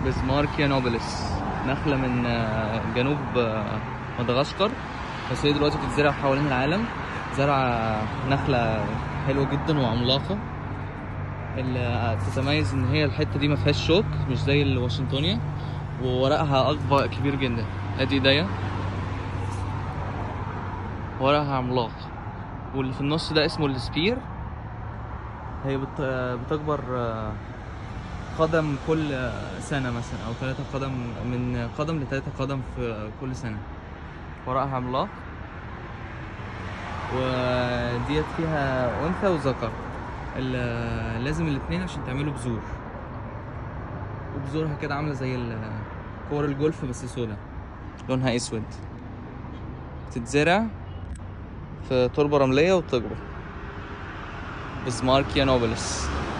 بزماركيا نوبلس نخلة من آه، جنوب آه، مدغشقر بس هي دلوقتي بتتزرع حوالين العالم زرعة نخلة حلوة جدا وعملاقة اللي تتميز ان هي الحتة دي ما فيهاش شوك مش زي الواشنطونيا وورقها اكبر كبير جدا ادي ايديا ورقها عملاق واللي في النص ده اسمه السبير هي بت... بتكبر آه، قدم كل آه، سنة مثلا أو ثلاثة قدم من قدم لثلاثة قدم في كل سنة ورقها عملاق وديت فيها أنثى وذكر ال- لازم الاتنين عشان تعملوا بذور وبذورها كده عاملة زي ال- كور الجولف بس سودا لونها أسود تتزرع في تربة رملية وتكبر بسماركيا نوبلس